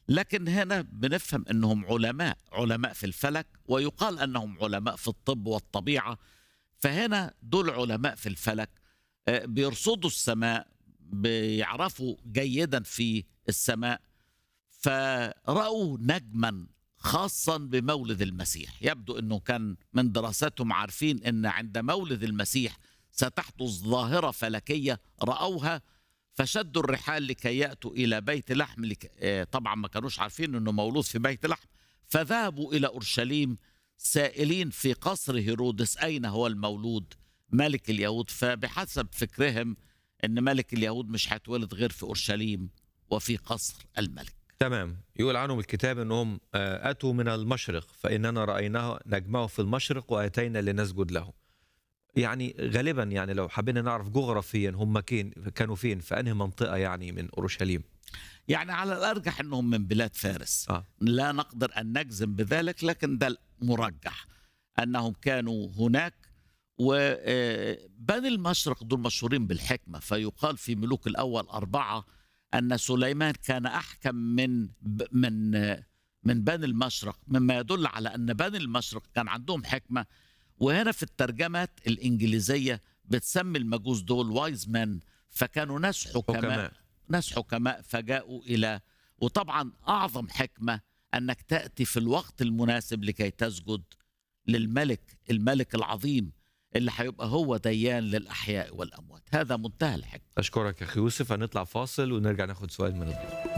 لكن هنا بنفهم انهم علماء علماء في الفلك ويقال انهم علماء في الطب والطبيعه فهنا دول علماء في الفلك آه، بيرصدوا السماء بيعرفوا جيدا في السماء فرأوا نجما خاصا بمولد المسيح يبدو انه كان من دراستهم عارفين ان عند مولد المسيح ستحدث ظاهره فلكيه راوها فشدوا الرحال لكي ياتوا الى بيت لحم لك... آه، طبعا ما كانوش عارفين انه مولود في بيت لحم فذهبوا الى اورشليم سائلين في قصر هيرودس اين هو المولود ملك اليهود فبحسب فكرهم ان ملك اليهود مش هيتولد غير في اورشليم وفي قصر الملك تمام يقول عنهم الكتاب انهم آه، اتوا من المشرق فاننا رايناه نجمه في المشرق واتينا لنسجد له يعني غالبا يعني لو حبينا نعرف جغرافيا هم كين كانوا فين في انهي منطقه يعني من اورشليم يعني على الارجح انهم من بلاد فارس اه لا نقدر ان نجزم بذلك لكن ده المرجح انهم كانوا هناك وبني المشرق دول مشهورين بالحكمه فيقال في ملوك الاول اربعه ان سليمان كان احكم من ب- من آه، من بني المشرق مما يدل على ان بني المشرق كان عندهم حكمه وهنا في الترجمات الانجليزيه بتسمي المجوس دول وايز مان فكانوا ناس حكماء, حكماء ناس حكماء فجاءوا الى وطبعا اعظم حكمه انك تاتي في الوقت المناسب لكي تسجد للملك الملك العظيم اللي هيبقى هو ديان للاحياء والاموات هذا منتهى الحكمه اشكرك يا اخي يوسف هنطلع فاصل ونرجع ناخد سؤال من الضيوف